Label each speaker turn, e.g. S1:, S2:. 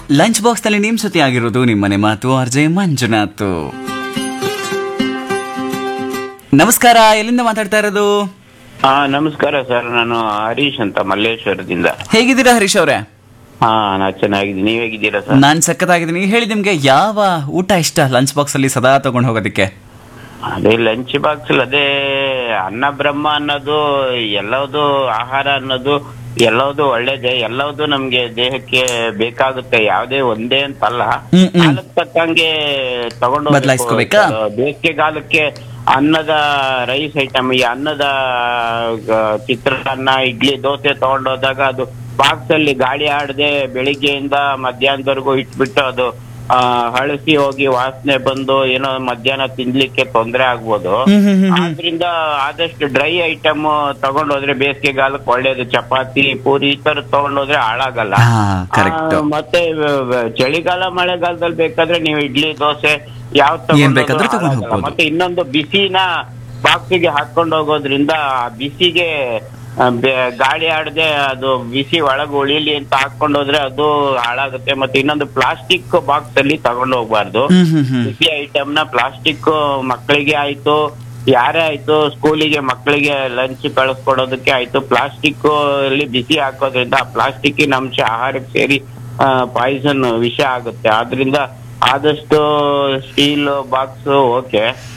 S1: Lunch box ನಲ್ಲಿ ನಿಮ್ ಜೊತೆ ಆಗಿರೋದು ನಿಮ್ಮನೆ ಮಾತು ಅರ್ಜೆ ಮಂಜುನಾಥ್ ನಮಸ್ಕಾರ ಎಲ್ಲಿಂದ ಮಾತಾಡ್ತಾ ಇರೋದು
S2: ಹಾ ನಮಸ್ಕಾರ ಸರ್ ನಾನು ಹರೀಶ್ ಅಂತ ಮಲ್ಲೇಶ್ವರದಿಂದ
S1: ಹೇಗಿದ್ದೀರಾ ಹರೀಶ್ ಅವರೇ
S2: ಹಾ ನಾ ಚೆನ್ನಾಗಿದ್ದೀನಿ ನೀವ್ ಹೇಗಿದ್ದೀರಾ ಸರ್
S1: ನಾನ್ ಸಖತ್ತಾಗಿದ್ದೀನಿ ಹೇಳಿ ನಿಮ್ಗೆ ಯಾವ ಊಟ ಇಷ್ಟ ಲಂಚ್ ಬಾಕ್ಸ್ ಅಲ್ಲಿ ಸದಾ ತಗೊಂಡು ಹೋಗೋದಕ್ಕೆ
S2: ಅದೇ ಲಂಚ್ ಬಾಕ್ಸ್ ಅದೇ ಅನ್ನ ಬ್ರಹ್ಮ ಅನ್ನೋದು ಎಲ್ಲವುದು ಆಹಾರ ಅನ್ನೋದು ಎಲ್ಲವುದು ಒಳ್ಳೇದೇ ಎಲ್ಲವುದು ನಮ್ಗೆ ದೇಹಕ್ಕೆ ಬೇಕಾಗುತ್ತೆ ಯಾವುದೇ ಒಂದೇ ಅಂತಲ್ಲ
S1: ಹ್ಮ್, ಹ್ಮ್.
S2: ಕಾಲಕ್ಕೆ ತಕ್ಕಂಗೆ ತಗೊಂಡು
S1: ಬದ್ಲಾಯಿಸ್ಕೋಬೇಕಾ?
S2: ಬೇಸಿಗೆಗಾಲಕ್ಕೆ ಅನ್ನದ ರೈಸ್ ಐಟಮ್ ಈ ಅನ್ನದ ಗ- ಚಿತ್ರಾನ್ನ ಇಡ್ಲಿ ದೋಸೆ ತಗೊಂಡೋದಾಗ ಅದು ಬಾಕ್ಸ್ ಅಲ್ಲಿ ಗಾಳಿ ಆಡದೆ ಬೆಳಿಗ್ಗೆಯಿಂದ ಮಧ್ಯಾಹ್ನದವರೆಗೂ ಇಟ್ಬಿಟ್ಟು ಅದು ಆ, ಹಳಸಿ ಹೋಗಿ ವಾಸನೆ ಬಂದು ಏನೋ ಮಧ್ಯಾಹ್ನ ತಿನ್ಲಿಕ್ಕೆ ತೊಂದರೆ ಆಗ್ಬೋದು
S1: ಹ್ಮ್, ಹ್ಮ್, ಹ್ಮ್, ಹ್ಮ್.
S2: ಆದ್ರಿಂದ ಆದಷ್ಟು ಡ್ರೈ ಐಟಮ್ ತಗೊಂಡೋದ್ರೆ ಬೇಸಿಗೆಗಾಲಕ್ಕೆ ಒಳ್ಳೇದು ಚಪಾತಿ ಪೂರಿ ಈ ತರ ತಗೊಂಡೋದ್ರೆ ಹಾಳಾಗಲ್ಲ
S1: ಹಾ ಕರೆಕ್ಟ್
S2: ಆ, ಮತ್ತೆ ವ- ವ- ಚಳಿಗಾಲ ಮಳೆಗಾಲದಲ್ಲಿ ಬೇಕಾದ್ರೆ ನೀವು ಇಡ್ಲಿ ದೋಸೆ ಯಾವ
S1: ಏನ್ ಬೇಕಾದ್ರೂ ತಗೊಂಡ್ ಹೋಗ್ಬೋದು.
S2: ಮತ್ತೆ ಇನ್ನೊಂದು ಬಿಸಿನ ಬಾಕ್ಸಿಗೆ ಹಾಕೊಂಡು ಹೋಗೋದ್ರಿಂದ ಆ ಬಿಸಿಗೆ ಆ, ಬೆ- ಗಾಳಿ ಆಡದೆ ಅದು ಬಿಸಿ ಒಳಗೆ ಉಳಿಲಿ ಅಂತ ಹಾಕೊಂಡು ಹೋದ್ರೆ ಅದು ಹಾಳಾಗುತ್ತೆ ಮತ್ತೆ ಇನ್ನೊಂದು ಪ್ಲಾಸ್ಟಿಕ್ ಬಾಕ್ಸ್ ಅಲ್ಲಿ ತಗೊಂಡು ಹೋಗ್ಬಾರ್ದು
S1: ಹ್ಮ್ ಹ್ಮ್ ಹ್ಮ್
S2: ಬಿಸಿ ಐಟಮ್ ನ ಪ್ಲಾಸ್ಟಿಕ್ ಮಕ್ಕಳಿಗೆ ಆಯ್ತು ಯಾರೇ ಆಯ್ತು ಸ್ಕೂಲಿಗೆ ಮಕ್ಕಳಿಗೆ ಲಂಚ್ ಕಳಿಸ್ಕೊಡೋದಕ್ಕೆ ಆಯ್ತು ಪ್ಲಾಸ್ಟಿಕ್ ಅಲ್ಲಿ ಬಿಸಿ ಹಾಕೋದ್ರಿಂದ ಆ ಪ್ಲಾಸ್ಟಿಕ್ಕಿನ ಅಂಶ ಆಹಾರಕ್ಕೆ ಸೇರಿ ಪಾಯ್ಸನ್ ವಿಷ ಆಗುತ್ತೆ ಆದ್ರಿಂದ ಆದಷ್ಟು ಸ್ಟೀಲ್ ಬಾಕ್ಸ್ ಓಕೆ